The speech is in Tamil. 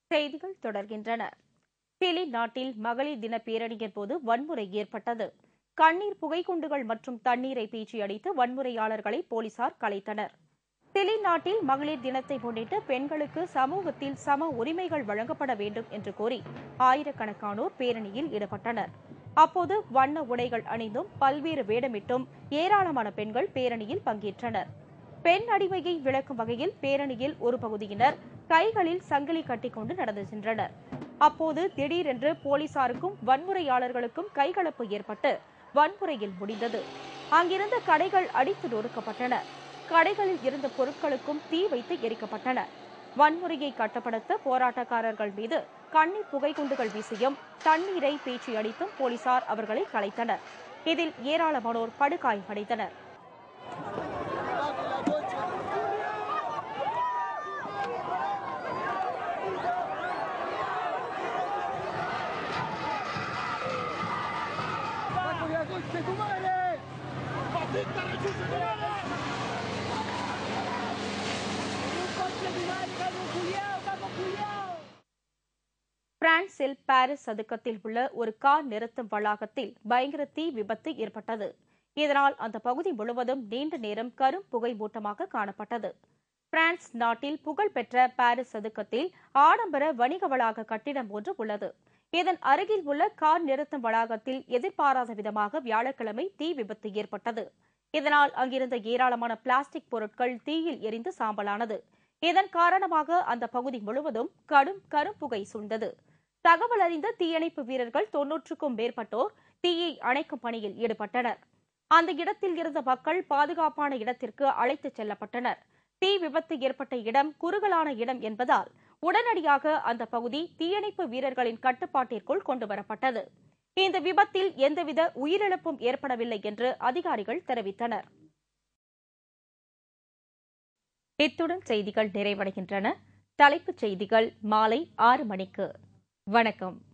செய்திகள் தொடர்கின்றன சிலி நாட்டில் மகளிர் தின பேரணியின் போது வன்முறை ஏற்பட்டது கண்ணீர் புகைக்குண்டுகள் மற்றும் தண்ணீரை பீச்சி அடித்து வன்முறையாளர்களை போலீசார் கலைத்தனர் சிலி நாட்டில் மகளிர் தினத்தை முன்னிட்டு பெண்களுக்கு சமூகத்தில் சம உரிமைகள் வழங்கப்பட வேண்டும் என்று கோரி ஆயிரக்கணக்கானோர் பேரணியில் ஈடுபட்டனர் அப்போது வண்ண உடைகள் அணிந்தும் பல்வேறு வேடமிட்டும் ஏராளமான பெண்கள் பேரணியில் பங்கேற்றனர் பெண் அடிமையை விளக்கும் வகையில் பேரணியில் ஒரு பகுதியினர் கைகளில் சங்கிலி கட்டிக்கொண்டு நடந்து சென்றனர் அப்போது திடீரென்று போலீசாருக்கும் வன்முறையாளர்களுக்கும் கைகலப்பு ஏற்பட்டு வன்முறையில் முடிந்தது அங்கிருந்த கடைகள் அடித்து நொறுக்கப்பட்டன கடைகளில் இருந்த பொருட்களுக்கும் தீ வைத்து எரிக்கப்பட்டன வன்முறையை கட்டுப்படுத்த போராட்டக்காரர்கள் மீது கண்ணீர் புகைக்குண்டுகள் வீசியும் தண்ணீரை பீச்சி அடித்தும் போலீசார் அவர்களை கலைத்தனர் இதில் ஏராளமானோர் படுகாயமடைந்தனர் ¡Conche tu madre! ¡Patita de tu madre! ¡Conche tu madre, cago culiao, cago culiao! பிரான்சில் பாரிஸ் சதுக்கத்தில் உள்ள ஒரு கார் நிறுத்தும் வளாகத்தில் பயங்கர தீ விபத்து ஏற்பட்டது இதனால் அந்த பகுதி முழுவதும் நீண்ட நேரம் கரும் புகை மூட்டமாக காணப்பட்டது பிரான்ஸ் நாட்டில் புகழ்பெற்ற பாரிஸ் சதுக்கத்தில் ஆடம்பர வணிக வளாக கட்டிடம் ஒன்று உள்ளது இதன் அருகில் உள்ள கார் நிறுத்தும் வளாகத்தில் எதிர்பாராத விதமாக வியாழக்கிழமை தீ விபத்து ஏற்பட்டது இதனால் அங்கிருந்த ஏராளமான பிளாஸ்டிக் பொருட்கள் தீயில் எரிந்து சாம்பலானது இதன் காரணமாக அந்த பகுதி முழுவதும் கடும் கரும்புகை சூழ்ந்தது தகவல் அறிந்த தீயணைப்பு வீரர்கள் தொன்னூற்றுக்கும் மேற்பட்டோர் தீயை அணைக்கும் பணியில் ஈடுபட்டனர் அந்த இடத்தில் இருந்த மக்கள் பாதுகாப்பான இடத்திற்கு அழைத்துச் செல்லப்பட்டனர் தீ விபத்து ஏற்பட்ட இடம் குறுகலான இடம் என்பதால் உடனடியாக அந்த பகுதி தீயணைப்பு வீரர்களின் கட்டுப்பாட்டிற்குள் கொண்டுவரப்பட்டது இந்த விபத்தில் எந்தவித உயிரிழப்பும் ஏற்படவில்லை என்று அதிகாரிகள் தெரிவித்தனர் இத்துடன் செய்திகள் நிறைவடைகின்றன தலைப்புச் செய்திகள் மாலை ஆறு மணிக்கு வணக்கம்